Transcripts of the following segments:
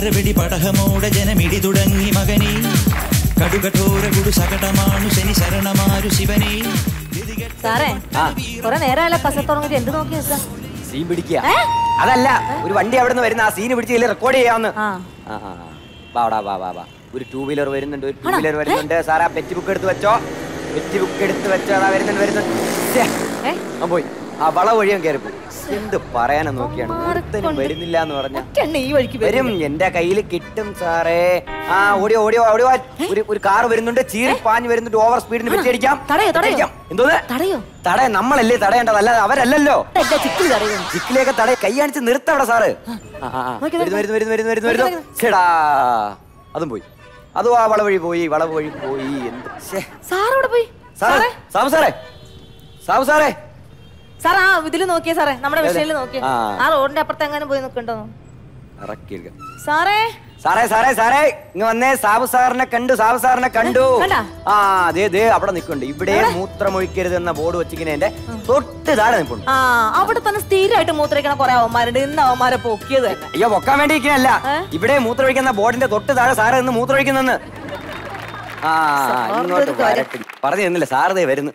ശരവെടി പടഹമോടെ ജനമിടി തുടങ്ങി മകനെ കടുകഠോര കുടു സകടമാണു ശനി ശരണമാരു ശിവനെ സാറേ കൊറേ നേരമല്ല കസത്തുറങ്ങിട്ട് എന്ത് നോക്കി നിൽക്കാം സീൻ പിടിക്കുക അതല്ല ഒരു വണ്ടി അവിടെ നിന്ന് വരുന്ന ആ സീന് പിടിച്ച് റെക്കോർഡ് ചെയ്യാന്ന് ആ ആ, ആ, ആ. വാടാ വാ വാ വാ ഒരു ടൂ വീലർ വരുന്നുണ്ട് ഒരു ടൂ വീലർ വരുന്നുണ്ട് സാറാ പെറ്റി ബുക്ക് എടുത്ത് വെച്ചോ പെറ്റി ബുക്ക് എടുത്ത് വെച്ചോ അതാ വരുന്നുണ്ട് വരുന്നുണ്ട് ശ്ശേ, ഏ അവൻ പോയി ആ വള വഴിയും കയറി പോയി എന്ത് പറയാനാ നോക്കിയാണ് ഒരുത്തനും വരുന്നില്ല എന്ന് പറഞ്ഞ ഒറ്റ ഈ വഴിക്ക് വരും എന്റെ കയ്യിൽ കിട്ടും സാറേ ആ ഓടിയോ ഓടിയോ ഓടിയോ ഒരു ഒരു കാർ വരുന്നുണ്ട് ചീറി പാഞ്ഞ് വരുന്നുണ്ട് ഓവർ സ്പീഡിന് വെച്ചടിക്കാം തടയോ, തടയോ? എന്തോന്ന് തടയോ തടയ നമ്മളല്ലേ തടയേണ്ടത് അല്ലാതെ അവരല്ലല്ലോ എന്റെ ചിക്കിൽ തടയോ ചിക്കിലേക്ക് തടയ കൈ കാണിച്ച് നിർത്തവിടെ സാറ് ആ, ആ, ആ. നോക്കി, വരുന്നു വരുന്നു വരുന്നു വരുന്നു വരുന്നു നോക്കി, വരുന്നു ചേടാ അതും പോയി അതും ആ വള വഴി പോയി വള വഴി പോയി എന്ത് ശ്ശേ. സാറവിടെ പോയി സാറേ സാബു സാറേ സാബു സാറേ സാർ ആ ഇതില് നോക്കിയേ സാറേ നമ്മുടെ ഏത്? വിഷയില് നോക്കിയേ ആ. ആ റോഡിന്റെ അപ്പുറത്ത് എങ്ങനെ പോയി നിൽക്കണ്ടോ ഇറക്കിയിരിക്കാം സാറേ സാറേ സാറേ സാറേ ഇങ്ങ് വന്നേ സാബു സാറിനെ കണ്ടു സാബു സാറിനെ കണ്ടു കണ്ടാ? ആ ദേ ദേ അവിടെ നിൽക്കുന്നുണ്ട് ഇവിടെ മൂത്രമൊഴിക്കരുത് എന്ന ബോർഡ് വെച്ചിങ്ങനെ തൊട്ട് താഴെ നിൽപ്പുണ്ട് ആ അവിടെ തന്നെ സ്ഥിരമായിട്ട് മൂത്രയ്ക്കണ കുറെ അവന്മാരുണ്ട് ഇന്ന് അവന്മാരെ പൊക്കിയത് തന്നെ അയ്യോ പൊക്കാൻ വേണ്ടി ഇരിക്കുന്നല്ല ഏ? ഇവിടെ മൂത്രമൊഴിക്കുന്ന ബോർഡിന്റെ തൊട്ട് താഴെ സാറ് നിന്ന് മൂത്രമൊഴിക്കുന്നെന്ന് ആ സാറിന്റെ ഇങ്ങോട്ട് ഒരു കാര്യം. വരട്ടെ പറഞ്ഞു തന്നില്ല സാറ് ദേ വരുന്നു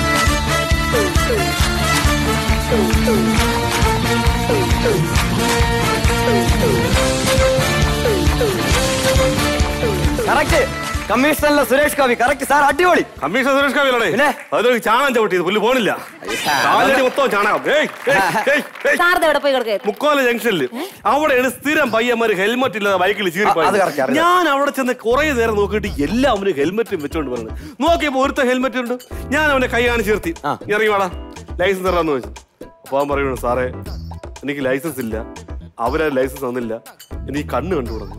കറക്റ്റ് കമ്മീഷണറിലെ സുരേഷ് ഗോപി കറക്റ്റ് സാർ അടിപൊളി കമ്മീഷൻ സുരേഷ് കാവിലാണേ പിന്നെ? അതൊരു ചാണകം ചവിട്ടിയത് പുല്ല് പോണില്ല കാലടി മൊത്തം ചാണകം ഏയ്, ഏയ്, ഏയ്, ഏയ്. സാറിന്റെ എവിടെ പോയി കിടക്കുക മുക്കോല ജംഗ്ഷനിൽ അവിടെയാണ് സ്ഥിരം പയ്യന്മാര് ഹെൽമെറ്റ് ഇല്ലാതെ ബൈക്കിൽ ആ, അത് correct, അറിയാം. ഞാൻ അവിടെ ചെന്ന് കുറെ നേരം നോക്കിയിട്ട് എല്ലാവരും ഹെൽമെറ്റും വെച്ചോണ്ട് വരുന്നത് നോക്കിയപ്പോ ഒരുത്ത ഹെൽമെറ്റ് ഉണ്ട് ഞാൻ അവനെ കൈ കാണിച്ച് നിർത്തി ആ. "നീ ഇറങ്ങി വാടാ ലൈസൻസ് തരാന്ന് ചോദിച്ചു അപ്പൊ അവൻ പറയുന്നു സാറേ എനിക്ക് ലൈസൻസ് ഇല്ല അവരാ ലൈസൻസ് തന്നില്ല എനിക്ക് കണ്ണ് കണ്ടു തുടങ്ങി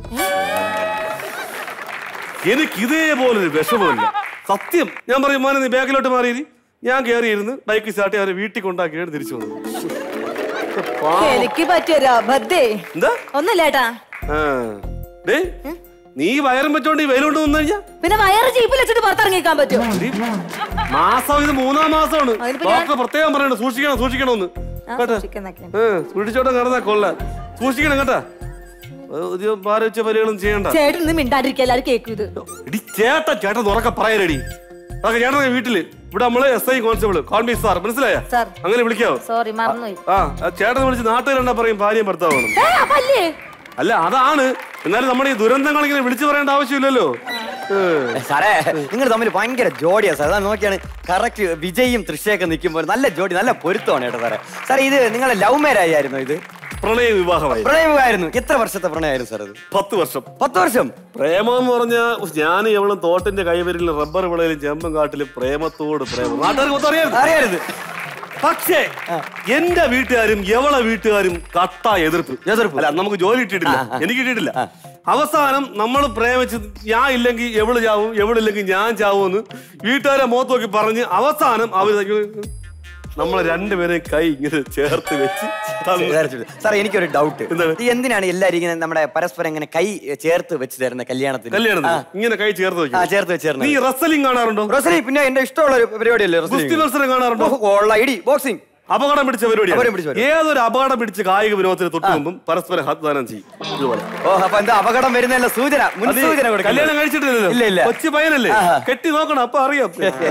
എനിക്ക് ഇതേപോലൊരു വിഷമമില്ല സത്യം ഞാൻ പറയും മോനെ നീ ബാക്കിലോട്ട് മാറിയിരി ഞാൻ കയറിയിരുന്ന് ബൈക്ക് സ്റ്റാർട്ട് അവരെ വീട്ടിൽ കൊണ്ടാക്കിയാണ് തിരിച്ചു വന്നത് പാവം. എനിക്ക് പറ്റിയൊരു അബദ്ധേ എന്താ ഒന്നുമില്ല ഏട്ടാ ആ. ഡേ നീ വയറും വെച്ചോണ്ട് ഈ വെയിലോട്ട് വന്നു കഴിഞ്ഞാ പിന്നെ വയറ് ജീപ്പിൽ വെച്ചിട്ട് പുറത്തിറങ്ങിക്കാൻ പറ്റുമോ എടീ, മാസം ഇത് മൂന്നാം മാസമാണ് അതിനിപ്പോ ഞാൻ- ഡോക്ടർ പ്രത്യേകം പറയണം സൂക്ഷിക്കണം സൂക്ഷിക്കണമെന്ന് ആ, കേട്ടോ സൂക്ഷിക്കുന്നൊക്കെ. ഏ, സൂക്ഷിച്ചോട്ടെ നടന്നാ കൊള്ളാം സൂക്ഷിക്കണം കേട്ടാ ഒരു ഭാരിച്ച പരികളും ചെയ്യണ്ട ചേട്ടൻ ഇന്ന് മിണ്ടാണ്ടിരിക്കുക എല്ലാവരും കേൾക്കും ഇത് എടി ചേട്ടൻ ചേട്ടൻ ഉറക്കെ പറയലടി അതൊക്കെ ചേട്ടൻ വീട്ടില് ഇവിടെ നമ്മള് എസ് ഐ കോൺസ്റ്റബിൾ കോൺബി സാർ മനസ്സിലായ സാർ. അങ്ങനെ വിളിക്കാവോ സോറി മറന്നുപോയി ആ ആ ചേട്ടൻ വിളിച്ച് നാട്ടുകാരെണ്ണ പറയും ഭാര്യയും ഭർത്താവാണ് ഏ, അപ്പൊ അല്ലേ അല്ല അതാണ് എന്നാലും നമ്മുടെ ഈ ദുരന്തങ്ങൾ ഇങ്ങനെ വിളിച്ചു പറയേണ്ട ആവശ്യമില്ലല്ലോ ഏ. സാറേ നിങ്ങൾ തമ്മിൽ ഭയങ്കര ജോഡിയാ സാർ അതാ നോക്കിയാണ് കറക്റ്റ് വിജയും തൃശ്ശയൊക്കെ നിൽക്കുമ്പോൾ നല്ല ജോഡി നല്ല പൊരുത്തമാണ് കേട്ടോ സാറേ സാറേ ഇത് നിങ്ങളെ ലവ് മാരേജ് ആയിരുന്നു ഇത് പ്രണയ വിവാഹമായി പ്രണയമായിരുന്നു എത്ര വർഷത്തെ പ്രണയമായിരുന്നു സാർ അത് പത്ത് വർഷം പത്ത് വർഷം പ്രേമം എന്ന് പറഞ്ഞാൽ ഞാൻ എവളും തോട്ടിന്റെ കൈവരിലും റബ്ബർ വിളയിലും ചെമ്പും കാട്ടിലും പ്രേമത്തോട് പ്രേമം നാട്ടുകാർക്ക് മൊത്തം അറിയാം അറിയരുത് പക്ഷേ എന്റെ വീട്ടുകാരും എവളെ വീട്ടുകാരും കട്ട എതിർപ്പ് എതിർപ്പ്. അല്ല നമുക്ക് ജോലി കിട്ടിയിട്ടില്ല എനിക്ക് കിട്ടിയിട്ടില്ല അവസാനം നമ്മൾ പ്രേമിച്ച് ഞാൻ ഇല്ലെങ്കിൽ എവള് ചാവും എവളില്ലെങ്കിൽ ഞാൻ ചാവുമെന്ന് വീട്ടുകാരെ മുഖത്ത് നോക്കി പറഞ്ഞ് അവസാനം അവർ നമ്മളെ രണ്ടുപേരെയും കൈ ഇങ്ങനെ ചേർത്ത് വെച്ച് തന്നു. സാർ എനിക്കൊരു ഡൗട്ട് എന്താണ്? ഈ എന്തിനാണ് എല്ലാരും ഇങ്ങനെ നമ്മുടെ പരസ്പരം ഇങ്ങനെ കൈ ചേർത്ത് വെച്ച് തരുന്ന കല്യാണത്തിന് കല്യാണത്തിന് ആ. ഇങ്ങനെ കൈ ചേർത്ത് ആ വെക്കും ചേർത്ത് വെച്ച് തരുന്നത് നീ റസലിംഗ് കാണാറുണ്ടോ റോസലി പിന്നെ എന്റെ ഇഷ്ടമുള്ള ഒരു പരിപാടിയല്ലേ ഗുസ്തി മത്സരം കാണാറുണ്ടോ കൊള്ള ഇടി ബോക്സിംഗ് അപകടം പിടിച്ച അപകടം പിടിച്ച പരിപാടിയാണ് ഏതൊരു അപകടം പിടിച്ച കായിക വിനോദത്തിന് തൊട്ട് മുമ്പും പരസ്പരം ഹത്ദാനം ചെയ്യും ഇതുപോലെ ഓ അപ്പൊ എന്താ അപകടം വരുന്നല്ല സൂചന അത് മുൻസൂചന കൊടുക്കുന്നത്. കല്യാണം കഴിച്ചിട്ടില്ലല്ലോ ഇല്ല ഇല്ല കൊച്ചു പയ്യനല്ലേ ആഹാ. കെട്ടി നോക്കണം അപ്പൊ അറിയാം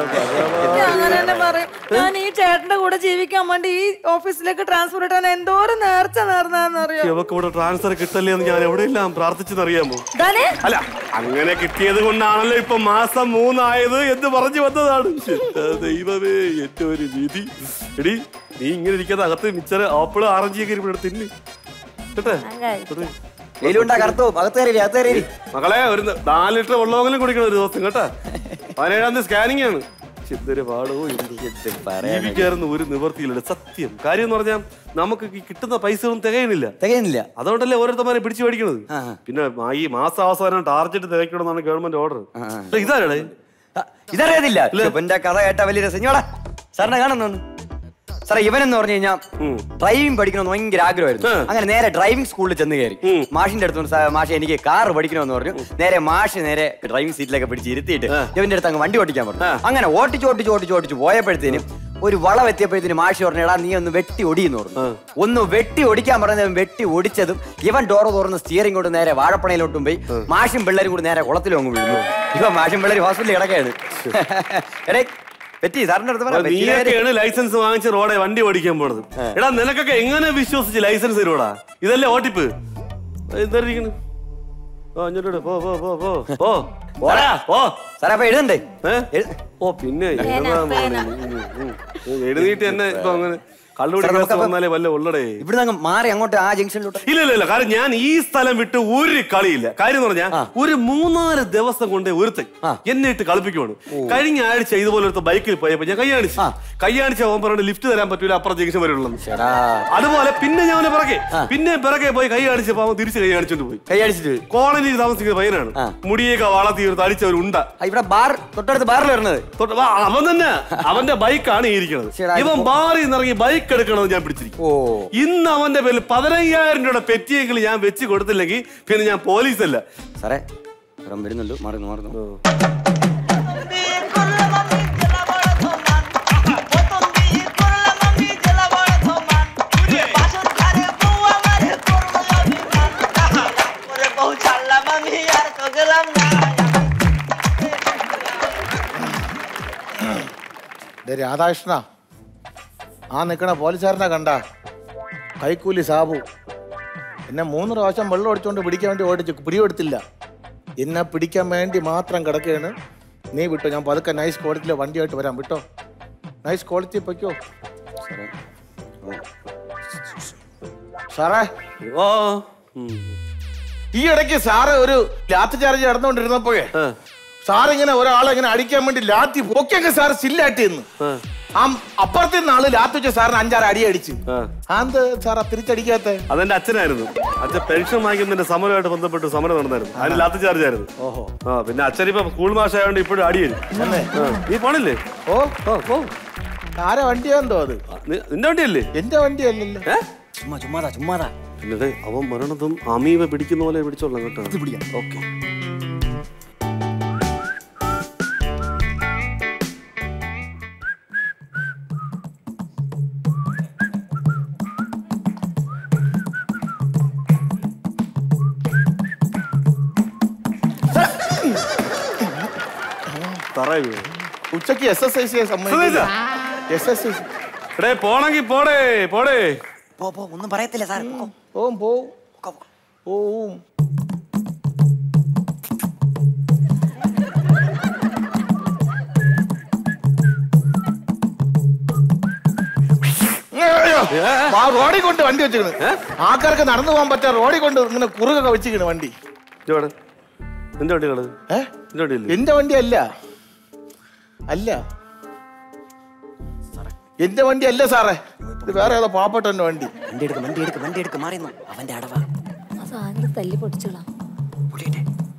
ഞാൻ അങ്ങനെ തന്നെ പറയും ഞാൻ ഈ ചേട്ടന്റെ കൂടെ ജീവിക്കാൻ വേണ്ടി ഈ ഓഫീസിലേക്ക് ട്രാൻസ്ഫർ ഇട്ടാൻ എന്തോരം നേർച്ച നേർന്നറിയോ ഇവക്ക് ഇവിടെ ട്രാൻസ്ഫർ കിട്ടല്ലേ എന്ന് ഞാൻ എവിടെയെല്ലാം പ്രാർത്ഥിച്ചെന്നറിയാമോ ഇതാനേ അല്ല അങ്ങനെ കിട്ടിയത് കൊണ്ടാണല്ലോ ഇപ്പൊ മാസം മൂന്നായത് എന്ന് പറഞ്ഞു വന്നതാണ് എന്റെ ദൈവമേ എന്റെ ഒരു വിധി എടി നീ ഇങ്ങനെ ഇരിക്കാതെ അകത്ത് മിച്ചറ് ആപ്പിള് ആറഞ്ചിയൊക്കെ ഇവിടെ തിന്ന് കേട്ടെ അങ്ങനെ. വെയിലുണ്ടാ കറുത്തു അകത്ത് കയറി അകത്ത് കയറി മകളെ ഒരു ന- നാല് ലിറ്റർ വെള്ളമെങ്കിലും കുടിക്കണം ഒരു ദിവസം കേട്ടാ പതിനേഴാം തീയതി സ്കാനിങ് ആണ് ശ്ശെ, എന്തൊരു പാടോ ജീവിക്കാറുന്ന ഒരു നിവർത്തിയില്ല സത്യം കാര്യം എന്ന് പറഞ്ഞാൽ നമുക്ക് ഈ കിട്ടുന്ന പൈസ ഒന്നും തികയണില്ല തികയുന്നില്ല അതുകൊണ്ടല്ലേ ഓരോരുത്തന്മാരെ പിടിച്ചു മേടിക്കണത് ആ. പിന്നെ ആ ഈ മാസാവസാനം ടാർജറ്റ് തികയ്ക്കണമെന്നാണ് ഗവൺമെന്റ് ഓർഡർ ഇതാരടേ ആ, ഇതറിയതില്ല ഇവന്റെ കഥ കേട്ട വലിയ രസം ഇങ്ങോടാ സാറിനെ കാണുന്നു സാറേ ഇവനെന്ന് പറഞ്ഞു കഴിഞ്ഞാൽ ഉം. ഡ്രൈവിംഗ് പഠിക്കണമെന്ന് ഭയങ്കര ആഗ്രഹമായിരുന്നു ആ. അങ്ങനെ നേരെ ഡ്രൈവിംഗ് സ്കൂളിൽ ചെന്ന് കയറി ഉം. മാഷിന്റെ അടുത്ത് വന്ന് സാ- മാഷ് എനിക്ക് കാർ പഠിക്കണമെന്ന് പറഞ്ഞു നേരെ മാഷ് നേരെ ഡ്രൈവിംഗ് സീറ്റിലൊക്കെ പിടിച്ച് ഇരുത്തിയിട്ട് ആ. ഇവന്റെ അടുത്ത് അങ്ങ് വണ്ടി ഓടിക്കാൻ പറഞ്ഞു ആ. അങ്ങനെ ഓട്ടിച്ച് ഓട്ടിച്ച് ഓട്ടിച്ച് ഓട്ടിച്ച് പോയപ്പോഴത്തേനും ഒരു വളം എത്തിയപ്പോഴത്തേന് മാഷി പറഞ്ഞു എടാ നീ ഒന്ന് വെട്ടി ഒടിയെന്ന് പറഞ്ഞു ഒന്ന് വെട്ടി ഒടിക്കാൻ പറഞ്ഞവൻ വെട്ടി ഒടിച്ചതും ഇവൻ ഡോറ് തുറന്ന് സ്റ്റിയറിംഗ് കൊണ്ട് നേരെ വാഴപ്പണയിലോട്ടും പോയി മാഷും പിള്ളേരും കൂടി നേരെ കുളത്തിലും അങ്ങ് വീഴുന്നു ഇവൻ മാഷും പിള്ളേർ ഹോസ്പിറ്റലിൽ കിടക്കുകയാണ് എടേ പറ്റി സാറിന്റെ അടുത്ത് പറയാം വെറ്റിയുടെ കാര്യം- നീയൊക്കെയാണ് ലൈസൻസ് വാങ്ങിച്ച് റോഡെ വണ്ടി ഓടിക്കാൻ പോണത് എടാ നിനക്കൊക്കെ എങ്ങനെ വിശ്വസിച്ച് ലൈസൻസ് തരുവാടാ ഇതല്ലേ ഓട്ടിപ്പ് എന്തായിരിക്കുന്നു ഓ അഞ്ഞൂറ് രൂപ. പോ പോ പോ പോ പോ പോടാ, പോ സാറേ അപ്പൊ എഴുതണ്ടേ ഏ? എഴു- ഓ പിന്നെ എഴുതാൻ പേന. ഉം, ഉം, ഉം. എഴുതിയിട്ട് തന്നെ ഇപ്പൊ അങ്ങനെ കള്ളുകൂടി സാറേ, കേസ് നമുക്കപ്പം- വന്നാലേ വല്ല ഉള്ളടേ ഇവിടുന്ന് അങ്ങ് മാറി അങ്ങോട്ട് ആ ജംഗ്ഷനിലോട്ട് ഇല്ല ഇല്ല ഇല്ല കാരണം ഞാൻ ഈ സ്ഥലം വിട്ട് ഒരു കളിയില്ല കാര്യം എന്ന് പറഞ്ഞാൽ ഒരു മൂന്നാല് ദിവസം കൊണ്ട് ഒരുത്തൻ എന്നെ ഇട്ട് കളിപ്പിക്കുവാണ് കഴിഞ്ഞ ആഴ്ച ഇതുപോലെ ഒരു ബൈക്കിൽ പോയപ്പോ ഞാൻ കൈയാണിച്ചു കൈയാണിച്ച അവൻ പറഞ്ഞ ലിഫ്റ്റ് തരാൻ പറ്റൂല അപ്പുറം ജംഗ്ഷൻ വരെ ഉള്ളത് ചേടാ അതുപോലെ പിന്നെ ഞാൻ അവനെ പിറകെ പിന്നെ പിറകെ പോയി കൈ കാണിച്ചപ്പോ അവൻ തിരിച്ച് കൈ കാണിച്ചോണ്ട് പോയി കൈ അടിച്ചിട്ട് കോളനിയിൽ താമസിക്കുന്ന പയ്യനാണ് ആ. മുടിയൊക്കെ വളർത്തി ഒരു തടിച്ചവരുണ്ട ആ, ഇവിടെ ബാർ തൊട്ടടുത്ത് ബാറിൽ വരുന്നത് തൊട്ട് വാ, അവൻ തന്നെ അവന്റെ ബൈക്കാണ് ഈ ഇരിക്കുന്നത് ശ്ശെടാ, ഇവൻ ഇത് ബാറിൽ നിന്ന് ഇറങ്ങി ബൈക്ക് എടുക്കണമെന്ന് ഞാൻ പിടിച്ചിരിക്കും ഓ ഇന്ന് അവന്റെ പേരിൽ പതിനയ്യായിരം രൂപയുടെ പെറ്റിയെങ്കിലും ഞാൻ വെച്ച് കൊടുത്തില്ലെങ്കിൽ പിന്നെ ഞാൻ പോലീസല്ല സാറേ ഇവിടെ വരുന്നുണ്ട് മാറുന്നു മാറുന്നു ദേ രാധാകൃഷ്ണ ആ നിൽക്കണ പോലീസുകാരനെ കണ്ട കൈക്കൂലി സാബു എന്നെ മൂന്ന് പ്രാവശ്യം വെള്ളം അടിച്ചുകൊണ്ട് പിടിക്കാൻ വേണ്ടി ഓടിച്ചു പിടിയെടുത്തില്ല എന്നെ പിടിക്കാൻ വേണ്ടി മാത്രം കിടക്കുകയാണ് നീ വിട്ടോ ഞാൻ പതുക്കെ നൈസ് ക്വാളിറ്റിയിലെ വണ്ടിയായിട്ട് വരാം വിട്ടോ നൈസ് ക്വാളിറ്റി പൊയ്ക്കോ സാറേ ഓ ഉം. ഈ ഇടയ്ക്ക് സാറ് ഒരു ലാത്തി ചാർജ് നടന്നുകൊണ്ടിരുന്നപ്പോഴേ ആ. സാർ ഇങ്ങനെ ഒരാളെ ഇങ്ങനെ അടിക്കാൻ വേണ്ടി ലാത്തി പൊക്കിയൊക്കെ സാർ സില്ലാട്ടി നിന്ന് ആ അപ്പുറത്തെ നാള് ലാത്തി വെച്ച സാറിന് അഞ്ചാറ് അടി അടിച്ച് ആ. ആന്ത് സാർ തിരിച്ചടിക്കാത്ത അതെന്റെ അച്ഛനായിരുന്നു അച്ഛൻ പെൻഷൻ വാങ്ങിക്കുന്നതിന്റെ സമരമായിട്ട് ബന്ധപ്പെട്ട് സമരം നടന്നായിരുന്നു അതിന് ലാത്തി ചാർജ് ആയിരുന്നു ഓഹോ ആ പിന്നെ അച്ഛൻ ഇപ്പൊ സ്കൂൾ മാഷായോണ്ട് ഇപ്പോഴും അടിയരും തന്നെ നീ പോണില്ലേ ഓ ഓ ഓ ആരെ വണ്ടിയാന്തോ അത് നി- നിന്റെ വണ്ടിയല്ലേ എന്റെ വണ്ടിയല്ലല്ലോ ഏ ചുമ്മാ ചുമ്മാതാ ചുമ്മാതാ എന്നിട്ട് അവൻ മരണതും അമീവ പിടിക്കുന്ന പോലെ പിടിച്ചോളാം കേട്ടോ ഓക്കെ തറയി വീണു. ഉച്ചക്ക് എസ് എസ് ഐ സി സുധീഷാ. എസ് എസ് ഐ സി എടേ പോണെങ്കി പോടേ പോടേ പോ പോ ഒന്നും പറയത്തില്ല സാർ പൊക്കോ. ഓം പോ പൊക്കോ, പൊക്കോ. ഓം ആ റോഡിൽ കൊണ്ട് വണ്ടി വെച്ചിക്കണ് ആൾക്കാർക്ക് നടന്നു പോകാൻ പറ്റാ റോഡിൽ കൊണ്ട് ഇങ്ങനെ കുറുകൊക്കെ വെച്ചിക്കണ് വണ്ടി ഇതോടെ നിന്റെ വണ്ടി കളത് ഏ നിന്റെ വണ്ടിയില്ലേ എന്റെ വണ്ടി അല്ല അല്ല എന്റെ വണ്ടി അല്ല സാറേ ഇത് വേറെ ഏതോ പാവപ്പെട്ടവന്റെ വണ്ടി വണ്ടി എടുക്ക് വണ്ടി എടുക്ക് വണ്ടി എടുക്ക് മാറിയുന്നു അവന്റെ അടവാ ആ സാധനം തല്ലി പൊടിച്ചോളാം പൊടിയട്ടെ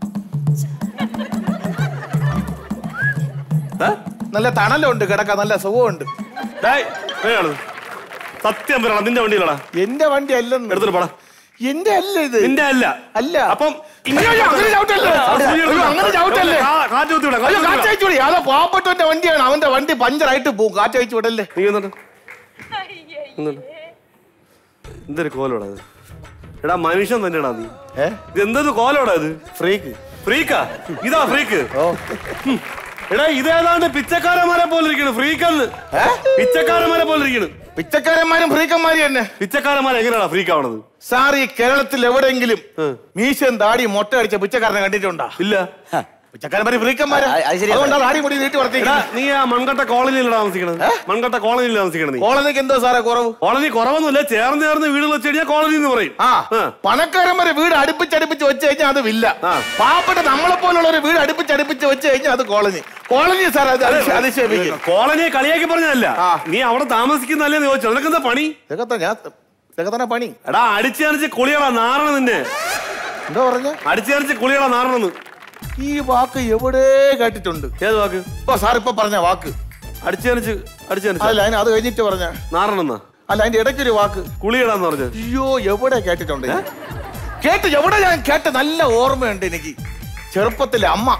നല്ല തണലുണ്ട് കിടക്കാൻ നല്ല സുഖമുണ്ട് ഡേയ്, വേഗം സത്യം പറയണം നിന്റെ വണ്ടിയിലടാ എന്റെ വണ്ടി അല്ലെന്ന് എടുത്തിട്ട് പോടാ എന്റെ അല്ല ഇത് നിന്റെ അല്ല അല്ല അപ്പം അയ്യോ, അയ്യോ, അങ്ങനെ ചവിട്ടല്ലേ? അയ്യോ, അങ്ങനെ ചവിട്ടല്ലേ? കാ- കാറ്റ് കുത്തി വിടാം, കാറ്റ് അയ്യോ കുത്തി കാറ്റ് വിടാം. അയച്ചു വിടി അതാ പാവപ്പെട്ടവന്റെ വണ്ടിയാണ് അവന്റെ വണ്ടി പഞ്ചറായിട്ട് പോകും കാറ്റ് അയച്ചു വിടല്ലേ നീ എന്നിട്ട് എന്നിട്ട്. എന്തൊരു കോലോടാ ഇത് എടാ മനുഷ്യൻ തന്നെയാടാ നീ ഏ ഇത് എന്തൊരു കോലോടാ ഇത് ഫ്രീക്ക് ഫ്രീക്കാ ഇതാ ഫ്രീക്ക് ഓ ഹും. എടാ ഇതേതാണ്ട് പിച്ചക്കാരന്മാരെ പോലെ ഇരിക്കണ് ഫ്രീക്കെന്ന് ഏ? പിച്ചക്കാരന്മാരെ പോലെ ഇരിക്കണ് പിച്ചക്കാരന്മാരും ഫ്രീക്കന്മാരും തന്നെ പിച്ചക്കാരന്മാർ എങ്ങനെയാടാ ഫ്രീക്ക് ആവണത് സാർ ഈ കേരളത്തിൽ എവിടെയെങ്കിലും മീശൻ താടി മൊട്ട അടിച്ച പിച്ചക്കാരനെ കണ്ടിട്ടുണ്ടോ ഇല്ല പിച്ചക്കാരന്മാര് ഫ്രീക്കന്മാരാ ആ, അത് ശരിയാ. അതുകൊണ്ടാ താടി മുടി നീട്ടി എടാ വർത്തിക്കുന്നത് നീ ആ മൺകട്ട കോളനിയിലാണ് താമസിക്കണത് മൺകട്ട കോളനിയിൽ താമസിക്കണത് നീ കോളനിക്ക് എന്തോ സാറേ കുറവ് കോളനി കുറവൊന്നുമില്ല ചേർന്ന് ചേർന്ന് വീടുകൾ വെച്ച് കഴിഞ്ഞാൽ കോളനി എന്ന് പറയും ആ ആ. പണക്കാരന്മാരെ വീട് അടുപ്പിച്ചടുപ്പിച്ച് വെച്ച് കഴിഞ്ഞാൽ അത് വില്ല ആ. പാവപ്പെട്ട നമ്മളെ പോലുള്ള ഒരു വീട് അടുപ്പിച്ചടുപ്പിച്ച് വെച്ച് കഴിഞ്ഞാൽ അത് കോളനി കോളനി സാർ അത് അതിശ- അതിശയിപ്പിക്കും കോളനിയെ കളിയാക്കി പറഞ്ഞതല്ല ആ. നീ അവിടെ താമസിക്കുന്നല്ലേ ചോദിച്ചു നിനക്ക് എന്താ പണി ഇതൊക്കെ ഞാൻ ഇതൊക്കെ തന്നെ പണി എടാ അടിച്ചടിച്ച് കുളികളാ നാറണ നിന്നെ എന്താ പറഞ്ഞ അടിച്ചടിച്ച് കുളികളാ നാറണെന്ന് ഈ വാക്ക് എവിടെ കേട്ടിട്ടുണ്ട് ഏത് വാക്ക് ഇപ്പൊ സാർ ഇപ്പൊ പറഞ്ഞ വാക്ക് അടിച്ചടിച്ച് അടിച്ചടിച്ച് അല്ല അതിന് അത് കഴിഞ്ഞിട്ട് പറഞ്ഞ നാറണെന്നാ അല്ല അതിന്റെ ഇടയ്ക്കൊരു വാക്ക് കുളിയിടാന്ന് പറഞ്ഞത് അയ്യോ എവിടെ കേട്ടിട്ടുണ്ട് ഇത്? കേട്ട് എവിടെ ഞാൻ കേട്ട് നല്ല ഓർമ്മയുണ്ട് എനിക്ക് ചെറുപ്പത്തിലെ അമ്മ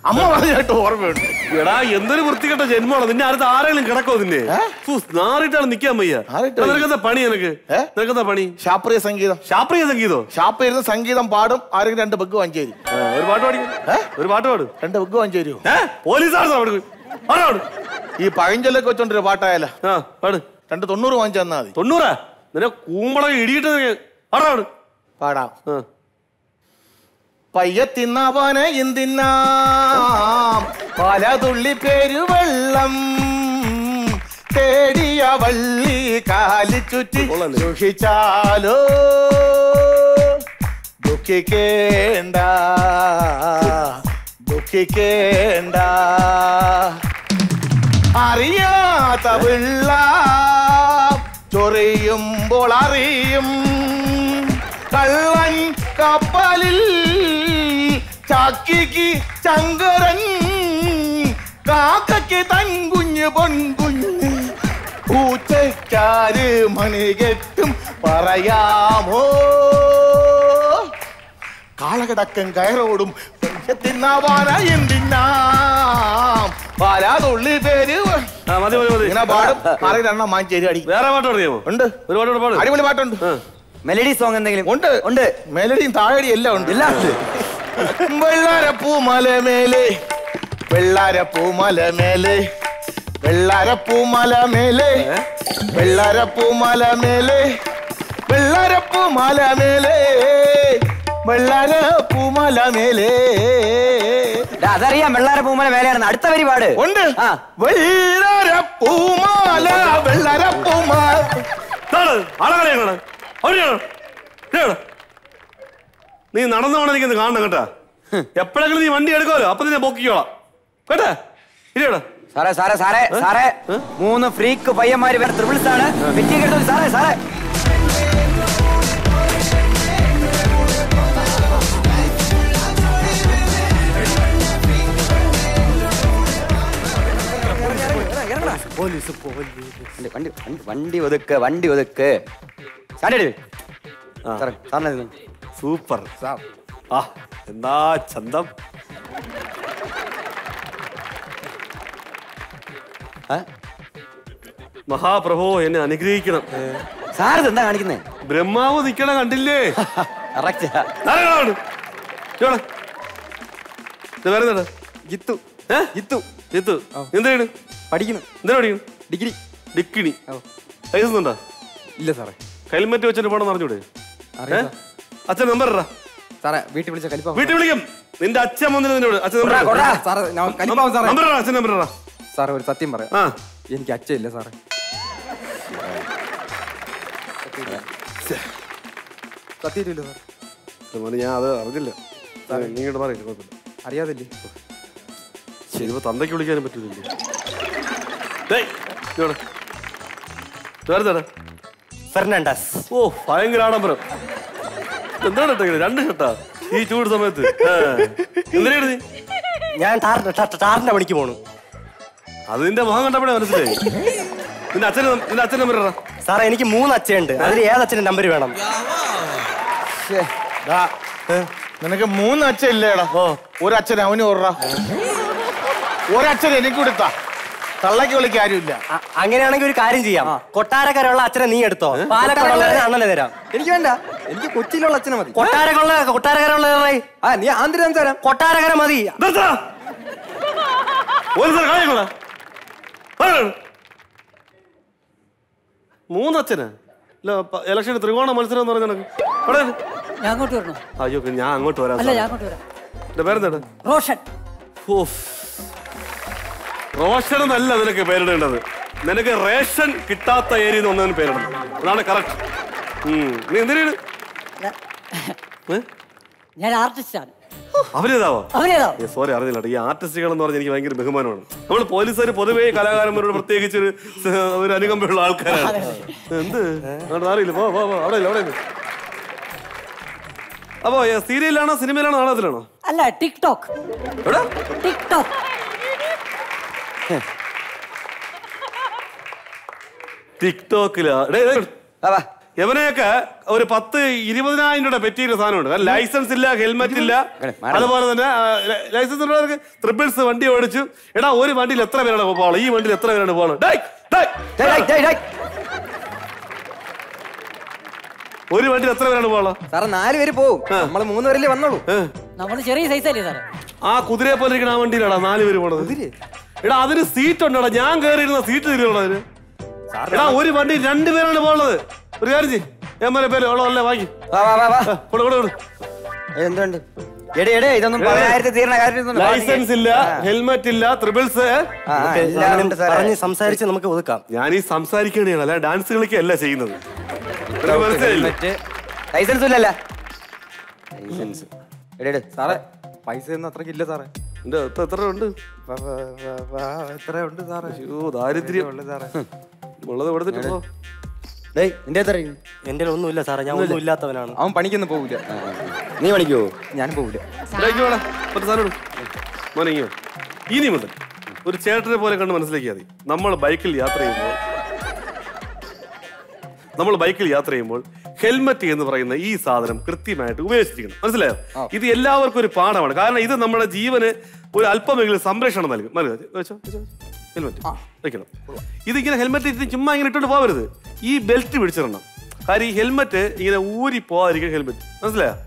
അമ്മ പറഞ്ഞായിട്ട് ഓർമ്മയുണ്ട് എടാ എന്തൊരു വൃത്തികെട്ട ജന്മമാണ് നിന്നെ അടുത്ത് ആരെങ്കിലും കിടക്കോ നിന്നെ ഫു, നാറിയിട്ടാണ് നിക്കാൻ വയ്യ നാറിയിട്ട് എടാ, നിനക്കെന്താ പണി നിനക്ക് ഏ? നിനക്കെന്താ പണി ശാസ്ത്രീയ സംഗീതം ശാസ്ത്രീയ സംഗീതോ ഷാപ്പ് ഇരുന്ന് സംഗീതം പാടും ആരെങ്കിലും രണ്ട് ബെഗ് വാങ്ങിച്ചു തരും ആ, ഒരു പാട്ട് പാടി ഏ? ഒരു പാട്ട് പാട് രണ്ട് ബെഗ് വാങ്ങിച്ചു തരുമോ ഏ പോലീസാണ് അവിടെ പാട് ഈ പഴഞ്ചൊല്ലൊക്കെ വെച്ചോണ്ടൊരു പാട്ടായാല ആ പാട് രണ്ട് തൊണ്ണൂറ് വാങ്ങിച്ചു തന്നാ മതി തൊണ്ണൂറാ നിന്നെ കൂമ്പള ഇടിയിട്ട് പാടാ പാട് പാടാം ആ. പയ്യത്തിന്നവന എന്തിന്നാം പലതുള്ളി പെരുവെള്ളം തേടിയ വള്ളി കാലി ചുറ്റി സൂക്ഷിച്ചാലോ ദുഃഖിക്കേണ്ട ദുഃഖിക്കേണ്ട അറിയാത്ത പിള്ള ചൊറിയുമ്പോൾ അറിയും കള്ളൻ കപ്പലിൽ ചാക്കിക്ക് ചങ്കരൻ കാക്കയ്ക്ക് തൻകുഞ്ഞ് പൊൻകുഞ്ഞ് പൂച്ചക്കാര് മണികെട്ടും പറയാമോ കാളകിടക്കൻ കയറോടും തിന്നാവാന എന്തിന്നാം പാലാതുള്ളി പേര് ആ മതി മതി മതി ഇങ്ങനെ പാടും ആരെങ്കിലും എണ്ണം വാങ്ങിച്ചേരി അടി വേറെ പാട്ട് അറിയാമോ ഉണ്ട് ഒരു പാട്ട് കൂടെ പാട് അടിപൊളി പാട്ടുണ്ട് ആ. മെലഡി സോങ് എന്തെങ്കിലും ഉണ്ട് ഉണ്ട് മെലഡിയും താഴടി എല്ലാം ഉണ്ട് എല്ലാം ഉണ്ട് വെള്ളാരപ്പൂമല മേലെ വെള്ളാരപ്പൂമല മേലെ വെള്ളാരപ്പൂമല മേലെ വെള്ളാരപ്പൂമല മേലെ വെള്ളാരപ്പൂമല മേലെ വെള്ളാരപ്പൂമല മേലെ ഡാ, അതറിയാം വെള്ളാര പൂമല മേലെയാണെന്ന് അടുത്ത വരി പാട് ഉണ്ട് ആ. വെള്ളാരപ്പൂമാല വെള്ളാരപ്പൂമാല ഇതാണ്. ആളെ കളിയാണ് അവരെയാണ് നീ നടന്നു പോണ എനിക്കൊന്ന് കാണണം കേട്ടാ എപ്പോഴെങ്കിലും നീ വണ്ടി എടുക്കുമല്ലോ അപ്പൊ നിന്നെ പൊക്കിക്കോളാം കേട്ടാ ഇരിയോടാ സാറേ സാറേ സാറേ സാറേ മൂന്ന് ഫ്രീക്ക് പയ്യന്മാര് വേറെ ത്രിപിൾസ് ആണ് വെറ്റിയെടുത്തത് സാറേ സാറേ വണ്ടി വണ്ടി വണ്ടി- വണ്ടി ഒതുക്ക് വണ്ടി ഒതുക്ക് സാറേ സാറേ സാറിനെ ഇരുന്ന്. സൂപ്പർ ആ എന്താ ചന്തം ആ? മഹാപ്രഭു എന്നെ അനുഗ്രഹിക്കണം സാർ ഇത് എന്താ കാണിക്കുന്നേ ബ്രഹ്മാവ് നിക്കണ കണ്ടില്ലേ കറക്റ്റ് ആരാണ്? ഇയ്യോടെ. ഇത് വേറെ എന്താ? ജിത്തു ഏ? ജിത്തു ജിത്തു എന്താണ് പഠിക്കുന്നു എന്തിനാ പഠിക്കുന്നു ഡിഗ്രി ഡിക്കിണി ലൈസൻസ് ഉണ്ടോ ഇല്ല സാറേ ഹെൽമെറ്റ് വെച്ചിട്ട് പോണെന്ന് അറിഞ്ഞൂടെ അറിയാം അച്ഛൻ നമ്പർ ഇടാ സാറേ വീട്ടിൽ വിളിച്ച കലിപ്പ വീട്ടിൽ വിളിക്കും നിന്റെ അച്ഛൻ വന്നിട്ട് നിന്നോട് അച്ഛൻ നമ്പർ ഇട്. കൊടാ. സാറേ ഞാൻ കലിപ്പാവും സാറേ നമ്പർ ഇടാ അച്ഛൻ നമ്പർ ഇടാ സാറേ ഒരു സത്യം പറയാം ആ എനിക്ക് അച്ഛയില്ല സാറേ സത്യമില്ലല്ലോ സാർ ഇത് മോനെ ഞാൻ അത് അറിഞ്ഞില്ല നീ ഇങ്ങോട്ട് പറയില്ല കുഴപ്പമില്ല അറിയാതില്ലേ ശരി ഇപ്പൊ തന്തയ്ക്ക് വിളിക്കാനും പറ്റൂല ഡേയ് ഇങ്ങോട്ട്. വേറെ ഫെർണാണ്ടസ് ഓ ഭയങ്കര ആഡംബരം എന്താണ് കേട്ടോ ഇങ്ങനെ? രണ്ട് ഷർട്ടാ ഈ ചൂട് സമയത്ത് എന്തിനാണ് നീ ഞാൻ ടാറിന്റെ പണിക്ക് പോണു അത് നിന്റെ മുഖം കണ്ടപ്പോഴേ മനസ്സിലായി നിന്റെ അച്ഛൻ നിന്റെ അച്ഛൻ നമ്പർ ഇടാ സാറേ എനിക്ക് മൂന്ന് അച്ഛനുണ്ട് അതിൽ ഏതച്ഛന്റെ നമ്പർ വേണം ദാ, നിനക്ക് മൂന്ന് അച്ഛൻ ഇല്ലേടാ ഒരച്ഛൻ അവന് ഓർറ ഒരച്ഛൻ എനിക്ക് കൊടുത്താ തള്ളക്ക് വിളിക്ക് ആരുമില്ല അങ്ങനെയാണെങ്കിൽ ഒരു കാര്യം ചെയ്യാം കൊട്ടാരക്കരയുള്ള അച്ഛനെ നീ എടുത്തോ പാലക്കാടുള്ള അണ്ണനെ തരാം എനിക്ക് വേണ്ട എനിക്ക് കൊച്ചിയിലുള്ള അച്ഛനെ മതി കൊട്ടാരക്കുള്ള കൊട്ടാരക്കരയുള്ള ആ നീ ആന്തിരാൻ തരാം കൊട്ടാരക്കര മതി നിർത്താ ഒരു സ്ഥലം കാണിക്കോളാ മൂന്നച്ഛനാ ഇല്ല ഇലക്ഷൻ ത്രികോണ മത്സരം എന്ന് പറഞ്ഞ കണക്ക്. അവിടെ ഇരി. ഞാൻ അങ്ങോട്ട് വരണോ അയ്യോ ഞാൻ അങ്ങോട്ട് വരാം അല്ല ഞാൻ അങ്ങോട്ട് വരാം എന്റെ പേരെന്താണ് റോഷൻ ഓഫ്. റോഷൻ എന്നല്ല നിനക്ക് പേരിടേണ്ടത് നിനക്ക് റേഷൻ കിട്ടാത്ത ഏരിയ എന്ന് ഒന്നതിന് പേരിടണം അതാണ് കറക്റ്റ് നീ എന്തിനാണ് ഏ? ഞാൻ ആർട്ടിസ്റ്റാണ് അവരേതാവോ അവനേതാ സോറി അറിഞ്ഞില്ല കേട്ടോ. ഈ ആർട്ടിസ്റ്റുകൾ എന്ന് പറഞ്ഞാൽ എനിക്ക് ഭയങ്കര ബഹുമാനമാണ് നമ്മൾ പോലീസുകാർ പൊതുവേ കലാകാരന്മാരോട് പ്രത്യേകിച്ച് ഒരു സ് ഒരു അനുകമ്പയുള്ള ആൾക്കാരാണ് എന്ത് അങ്ങോട്ട് അറിയില്ല പോ പോ പോ. അവിടെ ഇല്ല അവിടെ ഇല്ല അപ്പോ ഏ, സീരിയലിലാണോ സിനിമയിലാണോ നാടകത്തിലാണോ അല്ല ടിക്ടോക്ക് എവിടെ ടിക്ടോക്ക് ടിക്ടോക്കിലാ ഡേ, ഡേ, ഇവനെയൊക്കെ ഒരു പത്ത് ഇരുപതിനായിരം രൂപ പറ്റിയൊരു സാധനമുണ്ട് കാരണം ലൈസൻസ് ഇല്ല ഹെൽമെറ്റ് ഇല്ല അതുപോലെ തന്നെ ആ, ലൈ- ലൈസൻസ് ഉള്ളവർക്ക് ട്രിപ്പിൾസ് വണ്ടി ഓടിച്ചു എടാ ഒരു വണ്ടിയിൽ എത്ര പേരാണ് പോകണം ഈ വണ്ടിയിൽ എത്ര പേരാണ് പോകണം ഡേയ്, ഡേയ്. ഡേയ്, ഡേയ്, ഡേയ്, ഡേയ്. ഒരു വണ്ടിയിൽ എത്ര പേരാണ് പോകണം സാറേ നാല് പേര് പോവും നമ്മള് മൂന്ന് പേരല്ലേ വന്നോളൂ നമ്മള് ചെറിയ സൈസ് അല്ലേ സാറേ ആ കുതിരയെ പോലെ ഇരിക്കുന്ന ആ വണ്ടിയിലാടാ നാല് പേര് പോണത് എടാ അതിന് സീറ്റ് ഉണ്ടോടാ ഞാൻ കയറിയിരുന്ന സീറ്റ് തരുവാണോ അതിന് എടാ ഒരു വണ്ടി രണ്ടുപേരാണ് പോണത് ഒരു കാര്യം ചെയ്യ് ഞാൻ പറഞ്ഞ പേര് ഉള്ള അല്ലേ വാങ്ങി വാ വാ വാ വാ കൊടു കൊടു കൊടു എന്തുണ്ട് എടേ എടേ ഇതൊന്നും പതിനായിരത്തി തീരണ കാര്യം ലൈസൻസ് ഇല്ല ഹെൽമെറ്റ് ഇല്ല ത്രിബിൾസ് എല്ലാം ഉണ്ട് സാറേ പറഞ്ഞ് സംസാരിച്ച് നമുക്ക് ഒതുക്കാം ഞാൻ ഈ സംസാരിക്കണേണ് അല്ല ഡാൻസ് കളിക്കല്ല ചെയ്യുന്നത് നിനക്ക് മനസ്സിലായില്ലേ? ഹെൽമെറ്റ് ലൈസൻസ് ഇല്ലല്ല ലൈസൻസ് എടേ എടേ സാറേ പൈസ ഒന്നും അത്രയ്ക്ക് ഇല്ല സാറേ എന്റെ എത്ര എത്ര ഉണ്ട് വ- വ- വ- വ- എത്ര ഉണ്ട് സാറേ അയ്യോ ദാരിദ്ര്യം ഉള്ളു സാറേ ഉള്ളത് കൊടുത്തിട്ട് പോ ഡേയ് നിന്റെ എത്ര എന്റെ ഒന്നുമില്ല സാറേ ഞാൻ ഒന്നും ഇല്ലാത്തവനാണ് അവൻ പണിക്കൊന്നും പോവില്ല നീ പണിക്കോ ഞാൻ പോവില്ല എടാ, ഇങ്ങ് വാടാ. മറ്റേ സാധനം എടു. മോനെ ഇങ്ങ് വാ. ഇനി മുതൽ ഒരു ചേട്ടനെ പോലെ കണ്ട് മനസ്സിലാക്കിയാൽ മതി നമ്മൾ ബൈക്കിൽ യാത്ര ചെയ്യുമ്പോൾ നമ്മൾ ബൈക്കിൽ യാത്ര ചെയ്യുമ്പോൾ ഹെൽമറ്റ് എന്ന് പറയുന്ന ഈ സാധനം കൃത്യമായിട്ട് ഉപയോഗിച്ചിരിക്കണം മനസ്സിലായോ ഇത് എല്ലാവർക്കും ഒരു പാഠമാണ് കാരണം ഇത് നമ്മുടെ ജീവന് ഒരു അല്പമെങ്കിലും സംരക്ഷണം നൽകും നൽകുക. വെച്ചോ, വെച്ചോ, വെച്ചോ. ഹെൽമറ്റ് വെക്കണം ഇതിങ്ങനെ ഹെൽമറ്റ് ഇട്ട് ചുമ്മാ ഇങ്ങനെ ഇട്ടോണ്ട് പോകരുത് ഈ ബെൽറ്റ് പിടിച്ചിടണം കാര്യം ഈ ഹെൽമറ്റ് ഇങ്ങനെ ഊരി പോകാതിരിക്കും ഹെൽമറ്റ് മനസ്സിലായോ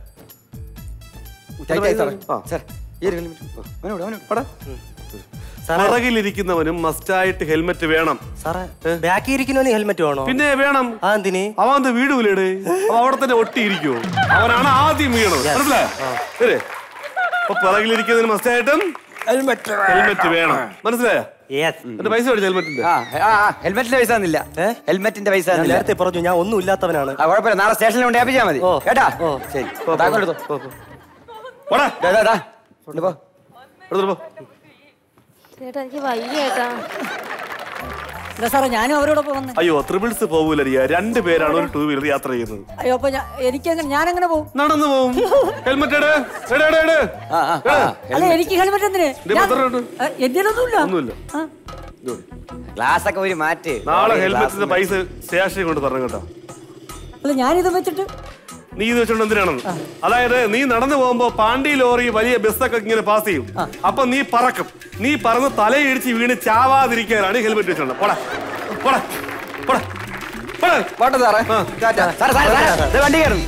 ആ. സാർ ഈ ഒരു ഹെൽമെറ്റ് അവനോട് അവനോട് പടാ. പുറകിലിരിക്കുന്നവനും മസ്റ്റായിട്ട് ഹെൽമെറ്റ് വേണം സാറേ ബാക്കി ഇരിക്കുന്നവന് ഹെൽമെറ്റ് വേണോ പിന്നെ വേണം ആ എന്തിന് അവൻ അത് വീട് വിലയുടെ അവൻ അവിടെ തന്നെ ഒട്ടിയിരിക്കുവോ അവനാണ് ആദ്യം വീണത് മനസ്സിലായോ ശരി അപ്പൊ പുറകിലിരിക്കുന്നതിന് മസ്റ്റായിട്ടും ഹെൽമെറ്റ് ഹെൽമെറ്റ് വേണം മനസ്സിലായോ യെസ് എന്റെ പൈസ മേടിച്ച ഹെൽമെറ്റിന്റെ ആ ആ ആ, ഹെൽമെറ്റിന്റെ പൈസ തന്നില്ല ഹെൽമെറ്റിന്റെ പൈസ ഞാൻ തന്നില്ല നേരത്തെ പറഞ്ഞു ഞാൻ ഒന്നും ഇല്ലാത്തവനാണ് ആ കുഴപ്പമില്ല നാളെ സ്റ്റേഷനിൽ കൊണ്ട് ഏൽപ്പിച്ചാൽ മതി ഓ. കേട്ടാ ഓ. ശരി പോ, പോ. താക്കോൽ എടുത്തോ പോ, പോ. പോടാ, ദാ, ദാ, ദാ. കൊണ്ട് പോ എടുത്തോട്ട് പോ. ചേട്ടാ എനിക്ക് വയ്യ ചേട്ടാ ഇല്ല സാറേ ഞാനും അവരോടൊപ്പം വന്ന് അയ്യോ ത്രിപിൾസ് പോകൂലരിയ രണ്ട് പേരാണ് ഒരു ടൂ വീലർ യാത്ര ചെയ്യുന്നത് അയ്യോ അപ്പൊ ഞാൻ എനിക്കെങ്ങനെ ഞാൻ എങ്ങനെ പോകും നടന്നു പോവും ഹെൽമെറ്റ് എട് എട്, എട്, എട്. ആ ആ ആ അല്ല എനിക്ക് ഹെൽമെറ്റ് എന്തിന് ഇതിപ്പോ എത്ര ഉണ്ട്? എന്റെ ഒന്നുമില്ല ഒന്നുമില്ല ആ. ഇതുകൊണ്ട്. ഗ്ലാസ് ഒക്കെ ഒരു മാറ്റ് നാളെ ഗ്ലാസ് ഹെൽമെറ്റിന്റെ പൈസ സ്റ്റേഷനിൽ കൊണ്ട് തരണം കേട്ടോ അല്ല ഞാനിത് വെച്ചിട്ട് നീ ഇത് വെച്ചോണ്ട് എന്തിനാണെന്ന് അതായത് നീ നടന്നു പോകുമ്പോ പാണ്ടി ലോറി വലിയ ബസ്സൊക്കെ ഇങ്ങനെ പാസ് ചെയ്യും അപ്പൊ നീ പറക്കും നീ പറന്ന് തലയിടിച്ച് വീണ് ചാവാതിരിക്കാനാണ് ഹെൽമെറ്റ് വെച്ചോണ്ട് പോടാ പോടാ പോടാ പോടാ പോട്ടെ സാറേ ആ. ടാറ്റാ. സാറേ സാറേ സാറേ ദേ വണ്ടി കയറും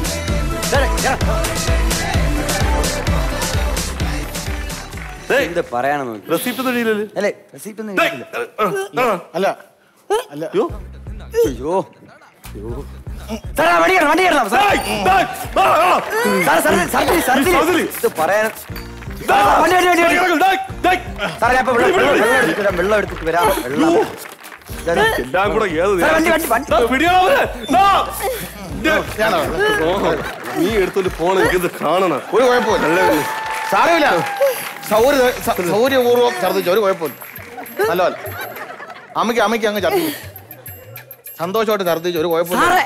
ഡേയ്, എന്ത് പറയാണെന്ന് നോക്കി റെസിപ്റ്റ് ഒന്നും എഴുതിയില്ലല്ലോ. അല്ലേ റെസീപ്റ്റ് ഒന്നും ഡേയ്, ഇല്ല. ആ, ആ, അല്ല അല്ല അയ്യോ. അയ്യോ സാറേ വണ്ടി കയറണം വണ്ടി കയറണം സാറേ ഡേയ്, ഡേയ്, ആ, ആ. സാറേ സർജറി സർജറി സർജറി സർജറി. ഇത് പറയാൻ വണ്ടി വണ്ടി വണ്ടി വണ്ടി ഡേയ്, ഡേയ്. സാറേ ഞാൻ ഇപ്പൊ വെള്ളം വെള്ളം വെള്ളം എടുത്തിട്ട് വരാം, വെള്ളം എടുത്തിട്ട് വരാം വെള്ളം ഇതാണ്. എല്ലാം കൂടെ ഏത് സാറേ, വണ്ടി, വണ്ടി, വണ്ടി. ദാ, പിടിയാ അവനെ. ദാ. ദേ. ഓഹോ, നീ എടുത്തോണ്ട് പോണ എനിക്കിത് കാണണം ഒരു കുഴപ്പമില്ല സാരമില്ല സൗകര്യ സ- സൗകര്യപൂർവ്വം ഛർദ്ദിച്ചു ഒരു കുഴപ്പമില്ല നല്ല പോലെ അമ്മയ്ക്ക് അമ്മയ്ക്ക് അങ്ങ് ഛർദ്ദിച്ചു സന്തോഷമായിട്ട് ഛർദ്ദിച്ചു ഒരു കുഴപ്പമില്ല സാറേ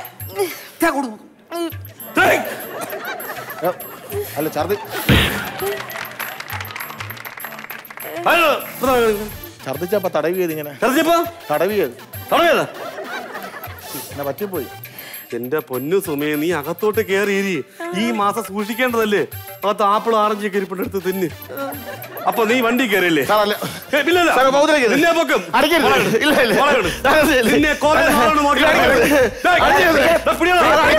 ഡേയ്. അല്ല ഛർദ്ദി അയ്യോ, ഇതാ, ഛർദ്ദിച്ചപ്പോ തടവിയത് ഇങ്ങനെ ഛർദ്ദിച്ചപ്പോ? തടവിയത് തുടങ്ങിയതാ? എന്നെ പറ്റിപ്പോയി എന്റെ പൊന്നു സുമയെ നീ അകത്തോട്ട് കേറിയിരി ഈ മാസം സൂക്ഷിക്കേണ്ടതല്ലേ അകത്ത് ആപ്പിൾ ആറഞ്ച് ഒക്കെ ഇരിപ്പിട്ട് തിന്ന് അപ്പൊ നീ വണ്ടി കയറിയല്ലേ സാറല്ല ഏയ്, ഇല്ല, ഇല്ല. സാറേ, ബൗദ്ധരേഖ. നിന്നെ പൊക്കും. അടിക്കരുത്. വളയരുത്. ഇല്ല, ഇല്ല. വളയരുത്. സാറേ, ഇല്ല. നിന്നെ കുറെ നാളോട് നോക്കി അടിക്കരുത്. ഡേയ്, അടിക്കരുത്. ദാ പിടിയെടാ.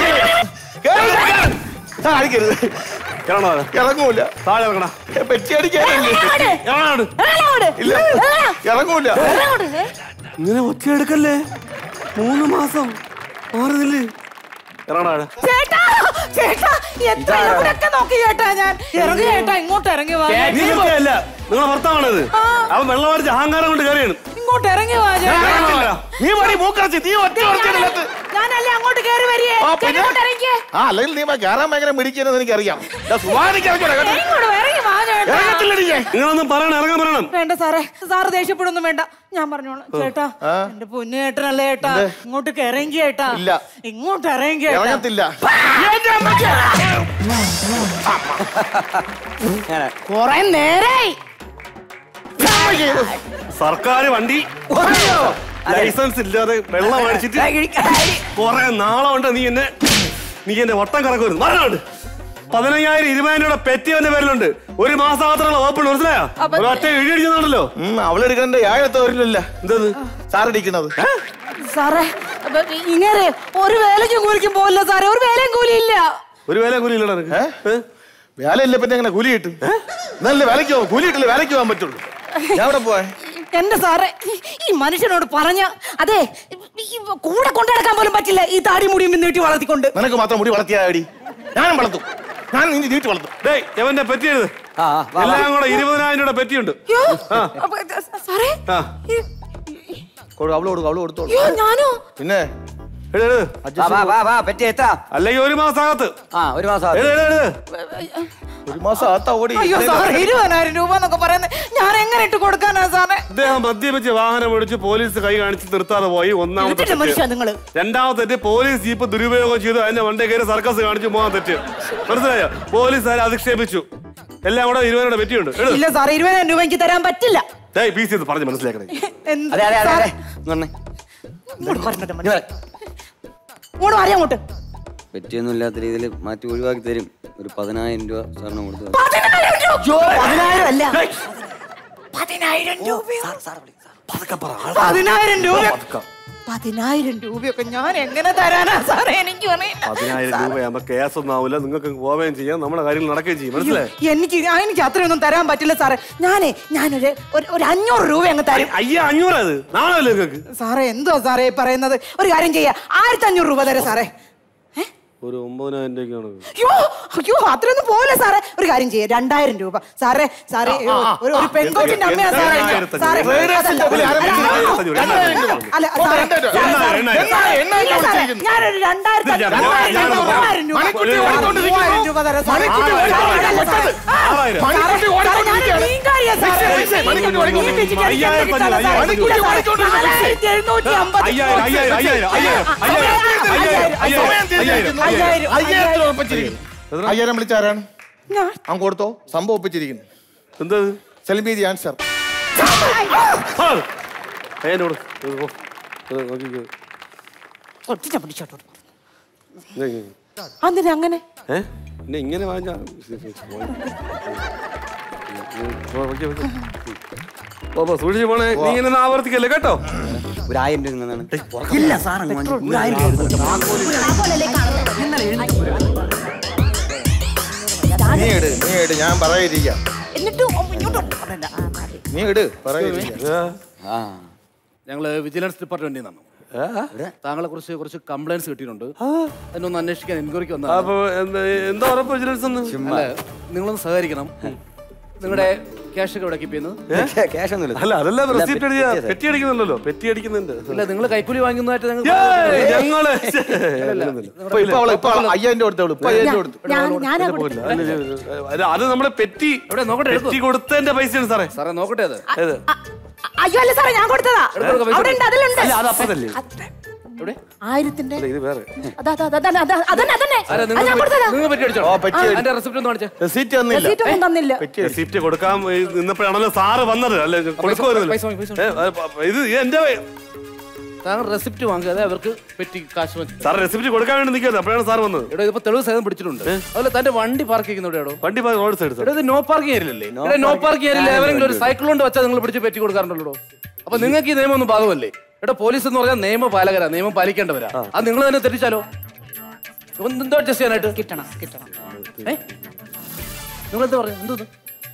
സാർ അടിക്കരുത് ഇറങ്ങണോ അത്? ഇറങ്ങൂല താഴെ ഇറങ്ങണ പെറ്റി അടിക്കാനില്ല ഇറങ്ങാട് ഇല്ല ഇറങ്ങൂല ഇങ്ങനെ ഒറ്റയെടുക്കല്ലേ മൂന്ന് മാസം മാറുന്നില്ലേ ഇറങ്ങണ ചേട്ടാ ചേട്ടാ എത്ര എവിടെയൊക്കെ നോക്കി ചേട്ടാ ഞാൻ ഇറങ്ങി ചേട്ടാ ഇങ്ങോട്ട് ഇറങ്ങി വാ നീ അല്ല നിങ്ങളെ ഭർത്താവാണത് അവൻ വെള്ളം അടിച്ച് അഹങ്കാരം കൊണ്ട് കയറിയാണ് ഇങ്ങോട്ട് ഇറങ്ങി വാ ചേട്ടാ നീ മണി മൂക്കറച്ച് നീ ഒറ്റ ഉറച്ചിടലത്ത് ഞാനല്ലേ അങ്ങോട്ട് കയറി വരികയെ ആ, ചേട്ടാ, പിന്നെ? ഇങ്ങോട്ട് ഇറങ്ങിക്കേ ആ അല്ലെങ്കിൽ നീ കയറാൻ ഭയങ്കര മിടിക്കുന്നത് എനിക്കറിയാം ഞാൻ സുഖാനിക്ക് ഇറങ്ങിക്കോട്ടെ കേട്ടോ. ഇങ്ങോട്ട് ഇറങ്ങി വാ ചേട്ടാ ഇറങ്ങത്തില്ലടി ഞാൻ. നിങ്ങളൊന്നും പറയണം ഇറങ്ങാൻ പറയണം വേണ്ട സാറേ സാറ് ദേഷ്യപ്പെടുന്നു വേണ്ട ഞാൻ പറഞ്ഞോളാം ചേട്ടാ എന്റെ പൊന്നു ചേട്ടനല്ലേ ചേട്ടാ ഇങ്ങോട്ട് ഇറങ്ങി ചേട്ടാ ഇല്ല. ഇങ്ങോട്ട് ഇറങ്ങി ചേട്ടാ ഇറങ്ങത്തില്ല കൊറേ നേരായി സർക്കാർ വണ്ടി ലൈസൻസ് ഇല്ലാതെ വെള്ളം അടിച്ചിട്ട് കൊറേ നാളുണ്ട് നീ എന്നെ നീ എന്റെ വട്ടം കറക്കുമായിരുന്നു പറഞ്ഞോണ്ട് പതിനയ്യായിരം ഇരുപതിനായിരം രൂപ പെറ്റിയവന്റെ പേരിലുണ്ട് ഒരു മാസം മാത്രമുള്ള ഓപ്പൺ മനസ്സിലായോ അപ്പൊ- ഒറ്റ ഇടിയടിക്കുന്നുണ്ടല്ലോ ഉം, അവളെടുക്കണ്ട ആയിരത്തെ വരില്ലല്ല എന്തത് സാറടിക്കുന്നത് സാറേ അപ്പൊ ഇങ്ങനെ ഒരു വേലയ്ക്കും കൂലിക്കും പോകില്ല സാറേ ഒരു വേലയും കൂലിയില്ല ഒരു വേല കൂലി ഇല്ലടാ നിനക്ക് ഏ? വേലയില്ല പിന്നെ എങ്ങനെ കൂലി കിട്ടും നല്ല വേലയ്ക്ക് പോകാം കൂലി കിട്ടില്ല വേലയ്ക്ക് പോകാൻ പറ്റുള്ളൂ ഞാൻ അവിടെ പോവാൻ എന്റെ സാറേ ഈ മനുഷ്യനോട് പറഞ്ഞ അതെ ഈ കൂടെ കൊണ്ടുനടക്കാൻ പോലും പറ്റില്ല ഈ താടി മുടിയും നീട്ടി വളർത്തിക്കൊണ്ട് നിനക്ക് മാത്രം മുടി വളർത്തിയാടി ഞാനും വളർത്തും ഞാൻ നിന്റെ നീട്ടി വളർത്തും ഡേയ് എവന്റെ പെറ്റി എഴുത് ആ, ആ, വാ, വാ. എല്ലാം കൂടെ ഇരുപതിനായിരം രൂപ പെറ്റിയുണ്ട് യ്യോ, ആ. അപ്പൊ ഇത് സാറേ ആ. ഈ- കൊടു- അവള് കൊടുക്കും അവള് കൊടുത്തോളൂ യ്യോ, ഞാനോ പിന്നെ എഴുത് എഴുത് വാ, വാ, വാ, വാ, പറ്റി എത്താ അല്ലെങ്കിൽ ഒരു മാസകത്ത് ആ ഒരു മാസം എഴുത് ആകും. എഴുത് എഴുത് ഒരു മാസം ആത്ത ഓടി അയ്യോ സാറേ ഇരുപതിനായിരം രൂപ എന്നൊക്കെ പറയുന്നത് ഞാൻ എങ്ങനെ ഇട്ട് കൊടുക്കാനാ സാറേ ഇദ്ദേഹം മദ്യപിച്ച് വാഹനം ഓടിച്ച് പോലീസ് കൈ കാണിച്ച് നിർത്താതെ പോയി ഒന്നാമത്തെ എന്നിട്ട് മനുഷ്യ തെറ്റ്. നിങ്ങള് രണ്ടാമത്തെ തെറ്റ് പോലീസ് ജീപ്പ് ദുരുപയോഗം ചെയ്തു അതിന്റെ വണ്ടി കയറി സർക്കസ് കാണിച്ചു പോകാൻ തെറ്റ് മനസ്സിലായോ പോലീസ് അതിനെ അധിക്ഷേപിച്ചു എല്ലാം കൂടെ ഇരുപതിനോട് പറ്റിയുണ്ട് എഴുത് ഇല്ല സാറേ ഇരുപതിനായിരം രൂപ എനിക്ക് തരാൻ പറ്റില്ല ഡേയ് പീസ് ചെയ്ത് പറഞ്ഞ് മനസ്സിലാക്കണേ എന്ത് അതെ അതെ അതെ സാറേ, അതെ ഇങ്ങ് വന്നേ. ഇങ്ങോട്ട് വരണത് ഇങ്ങ് മനുഷ്യ. വരെ. ഇങ്ങോട്ട് മാറി അങ്ങോട്ട് പറ്റിയൊന്നും ഇല്ലാത്ത രീതിയിൽ മാറ്റി ഒഴിവാക്കി തരും ഒരു പതിനായിരം രൂപ സാറിന് കൊടുത്തു പതിനായിരം രൂപ പതിനായിരം അല്ല പതിനായിരം രൂപയോ പതിനായിരം രൂപ പതിനായിരം രൂപയൊക്കെ ഞാൻ എങ്ങനെ തരാനാ സാറേ എനിക്ക് അറിയില്ല പതിനായിരം രൂപയാകുമ്പോ കേസ് ഒന്നും ആവില്ല നിങ്ങൾക്ക് പോവുകയും ചെയ്യാം നമ്മുടെ കാര്യങ്ങൾ നടക്കുകയും ചെയ്യും മനസ്സിലായി എനിക്ക് ഞാൻ- എനിക്ക് അത്രയൊന്നും തരാൻ പറ്റില്ല സാറേ ഞാനേ ഞാനൊരു ഒരു- ഒരു അഞ്ഞൂറ് രൂപ അങ്ങ് തരും അയ്യ അഞ്ഞൂറ് അത് നാളെ നിങ്ങൾക്ക് സാറേ എന്തോ സാറേ ഈ പറയുന്നത് ഒരു കാര്യം ചെയ്യാ ആയിരത്തി അഞ്ഞൂറ് രൂപ തരാം സാറേ ഏ? ഒരു ഒമ്പതിനായിരം രൂപയ്ക്കാണ് അയ്യോ അയ്യോ അത്രയൊന്നും പോലെ സാറേ ഒരു കാര്യം ചെയ്യാം രണ്ടായിരം രൂപ സാറേ സാറേ ഒരു ഒരു പെൺകൊച്ചിന്റെ അമ്മയാ സാറേ ഞാൻ. സാറേ അതല്ല, ഇതിൽ ആരെങ്കിലും അല്ല, ഇരുപത് അല്ല, അല്ല, സാറേ, സാറേ, സാറേ, എണ്ണായിരം, എണ്ണായിരം ഇല്ല സാറേ, വിളിച്ചിരിക്കുന്നു. ഞാനൊരു രണ്ടായിരത്തി ഇത് ഞാൻ- മൂവായിരം ഞാൻ- രൂപ, ഞാൻ- മൂവായിരം രൂപ. മണിക്കുട്ടി മൂവായിരം ഓടിക്കൊണ്ടിരിക്കുന്നു. രൂപ തരാം സാറേ. മണിക്കുട്ടി സാറേ, ഓടിക്കൊണ്ടിരിക്കുന്നു. സാറേ, സാറേ, ആറായിരം. സാറേ, മണിക്കുട്ടി ഞാനൊരു മീൻകാരിയാ സാറേ. മിക്സേ, മണിക്കുട്ടി ഓടിക്കൊണ്ടിരിക്കുന്നു. മീൻ പിടിച്ചിട്ട് എനിക്ക് അയ്യായിരം കിട്ടില്ല സാറേ. മണിക്കുട്ടി ഇല്ല സാറേ, ഓടിക്കൊണ്ടിരിക്കുന്നു. നാലായിരത്തി എഴുന്നൂറ്റി അമ്പത് അയ്യായിരം അയ്യായിരം അയ്യായിരം അയ്യായിരം അയ്യായിരം അയ്യായിരം സമയം തീർന്നിരിക്കുന്നു. അയ്യായിരം, അയ്യായിരത്തി രൂപ ഒപ്പിച്ചിരിക്കുന്നു അയ്യായിരം വിളിച്ചാരാണ് ഞാൻ അവൻ കൊടുത്തോ സംഭവം ഒപ്പിച്ചിരിക്കുന്നു എന്താ ഇത്? സെലിം ദി ആൻസർ ആ. അയ്യായിരം കൊടു. ഇത് പോ. ഇത് നോക്കിക്കോ. ഒട്ടിച്ച പിടിച്ചോട്ടോ ഇത് ഇങ്ങനെ. അതിന് അങ്ങനെ ഏ? പിന്നെ ഇങ്ങനെ വാങ്ങിച്ചാ സൂക്ഷിച്ചു പോണേ നീ ഇങ്ങനെ ഒന്നും ആവർത്തിക്കല്ലേ കേട്ടോ ഒരു ആയിരം രൂപ ഇങ്ങനാണ് ഇല്ല സാർ അങ്ങ് വാങ്ങിച്ചു. ഒരു ആയിരം രൂപ നീ ഇട് നീ ഇട് ഞാൻ പറയാതിരിക്കാം എന്നിട്ട് ഇങ്ങോട്ട് കൊണ്ടുവരണ്ട. ആ, മതി. നീ ഇട് പറയാതിരിക്കാം ആ ഞങ്ങള് വിജിലൻസ് ഡിപ്പാർട്ട്മെന്റിൽ നിന്നാണ് താങ്കളെ കുറിച്ച് കുറച്ച് കംപ്ലൈൻസ് കിട്ടിയിട്ടുണ്ട് അതിനൊന്ന് അന്വേഷിക്കാൻ എൻക്വയറിക്ക് വന്നതാണ് അപ്പൊ എന്താ എന്താ ഉറപ്പ് വിജിലൻസ് ഒന്ന് അല്ല നിങ്ങളൊന്ന് സഹകരിക്കണം നിങ്ങളുടെ ക്യാഷ് ഒക്കെ ഇവിടെ കീപ്പ് ചെയ്യുന്നത് ക്യാഷ് ഒന്നുമില്ല അല്ല അതല്ല ഇല്ല, റെസിപ്റ്റ് പെറ്റി- എഴുതിയ പെറ്റി പെറ്റി അടിക്കുന്നുണ്ടല്ലോ പെറ്റി അടിക്കുന്നുണ്ട് ഇല്ല നിങ്ങൾ കൈക്കൂലി വാങ്ങുന്നതായിട്ട് നിങ്ങൾ ഏയ്, ഞങ്ങള് ഇപ്പൊ ഇപ്പൊ അവള് ഇപ്പൊ അവള് അയ്യായിരം രൂപ കൊടുത്തോളൂ ഇപ്പൊ അയ്യായിരം രൂപ കൊടുത്തു ഞാൻ ഞാനാ കൊടുത്തത്. അല്ല, അത് നമ്മുടെ പെറ്റി എവിടെ നോക്കട്ടെ എടുക്കൂ. പെറ്റി കൊടുത്തതിന്റെ പൈസയാണ് സാറേ സാറേ നോക്കട്ടെ അത് ഏത് അ- അയ്യോ അല്ല സാറേ ഞാൻ കൊടുത്തതാ എടുത്തോ, പൈസ അവിടെ ഉണ്ട് അതിലുണ്ട് അല്ല അത് അപ്പതല്ലേ അത് എവിടെ ആയിരത്തിന്റെ ഇത് വേറെ അതാ അതാ അതാ അതാ അതാ അതന്നെ അതന്നെ ആരാ അത് ഞാൻ കൊടുത്തതാ നിങ്ങൾ പറ്റി അടിച്ചോ ഓ പറ്റി അതിന്റെ റെസിപ്റ്റ് ഒന്ന് കാണിച്ചേ റെസീറ്റ് തന്നില്ല റെസീറ്റ് ഒന്നും തന്നില്ല പറ്റി റെസിപ്റ്റ് കൊടുക്കാൻ ഈ നിന്നപ്പോഴാണല്ലോ സാറ് വന്നത് അല്ലെ കൊടുക്കുമായിരുന്നല്ലോ പൈസ വാങ്ങി, പൈസ ഏ, അത് ഇത് ഇത് എന്റെ താങ്കൾ റെസിപ്റ്റ് വാങ്ങിയത് അവർക്ക് പെറ്റി കാശ് വാങ്ങി സാർ റെസിപ്റ്റ് കൊടുക്കാൻ വേണ്ടി നിൽക്കുന്നത് അപ്പോഴാണ് സാർ വന്നത് ഇവിടെ ഇതിപ്പോ തെളിവ് സഹിതം പിടിച്ചിട്ടുണ്ട് അതുപോലെ തന്റെ വണ്ടി പാർക്ക് ചെയ്യുന്ന എവിടെയാണോ വണ്ടി പോയി റോഡ് സൈഡ് സാർ ഇവിടെ ഇത് നോ പാർക്കിംഗ് ഏരിയല്ലേ ഇവിടെ നോ പാർക്കിംഗ് ഏരിയയിൽ ഏതെങ്കിലും ഒരു സൈക്കിൾ കൊണ്ട് വെച്ചാൽ നിങ്ങൾ പിടിച്ച് പെറ്റി കൊടുക്കാറുണ്ടല്ലോ അപ്പൊ നിങ്ങൾക്ക് ഈ നിയമം ഒന്നും ബാധകമല്ലേ ഇവിടെ പോലീസ് എന്ന് പറഞ്ഞാൽ നിയമപാലകരാ നിയമം പാലിക്കേണ്ടവരാ അത് നിങ്ങൾ തന്നെ തെറ്റിച്ചാലോ ഇപ്പൊ എന്തോ അഡ്ജസ്റ്റ് ചെയ്യാനായിട്ട് കിട്ടണം കിട്ടണം ഏ നിങ്ങൾ എന്താ പറഞ്ഞു എന്തോ ഇത്?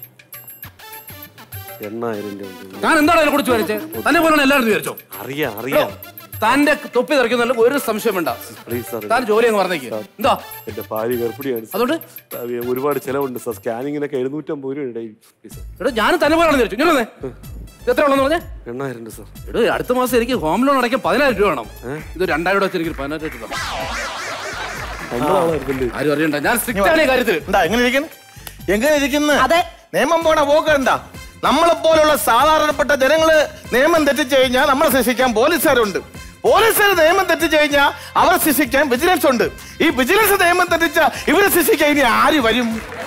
എണ്ണായിരം രൂപ ഉണ്ട്. ഞാൻ എന്താണ് അതിനെ കുറിച്ച് വരച്ചത് തന്നെ പോലെയാണ് എല്ലാവരും വിചാരിച്ചോ അറിയാം അറിയാം താന്റെ തൊപ്പി തെറിക്കുന്നതിൽ ഒരു സംശയം വേണ്ട പ്ലീസ് സാർ താൻ ജോലി അങ്ങ് പറഞ്ഞേക്ക് എന്താ എന്റെ ഭാര്യ ഗർഭിണിയാണ് സാർ. അതുകൊണ്ട് ആ, ഒരുപാട് ചെലവുണ്ട് സാർ സ്കാനിങ്ങിനൊക്കെ എഴുന്നൂറ്റമ്പത് രൂപ ഉണ്ട് പ്ലീസ് സാർ എടോ ഞാൻ തന്നെ പോലെയാണ് വിചാരിച്ചു ഇങ്ങനെ വന്നേ. ഇത് എത്ര ഉള്ളെന്ന് പറഞ്ഞേ എണ്ണായിരം ഉണ്ട് സാർ എടോ അടുത്ത മാസം എനിക്ക് ഹോം ലോൺ അടയ്ക്കാൻ പതിനായിരം രൂപ വേണം ഇത് രണ്ടായിരം രൂപ വെച്ച് എനിക്ക് പതിനായിരം രൂപ തരണം. നമ്മളാളായിരുന്നല്ലേ ആരും അറിയണ്ട ഞാൻ സ്ട്രിക്റ്റ് ആണ് ഈ കാര്യത്തിൽ എന്താ എങ്ങനെ ഇരിക്കുന്നു എങ്ങനെ ഇരിക്കുന്നു അതെ. നിയമം പോണ പോക്ക് എന്താ നമ്മളെ പോലുള്ള സാധാരണപ്പെട്ട ജനങ്ങള് നിയമം തെറ്റിച്ചു കഴിഞ്ഞാൽ നമ്മളെ ശിക്ഷിക്കാൻ പോലീസുകാരുണ്ട് പോലീസുകാർ നിയമം തെറ്റിച്ചു കഴിഞ്ഞാൽ അവരെ ശിക്ഷിക്കാൻ വിജിലൻസ് ഉണ്ട് ഈ വിജിലൻസ് നിയമം തെറ്റിച്ച ഇവരെ ശിക്ഷിക്കാൻ ഇനി ആര് വരും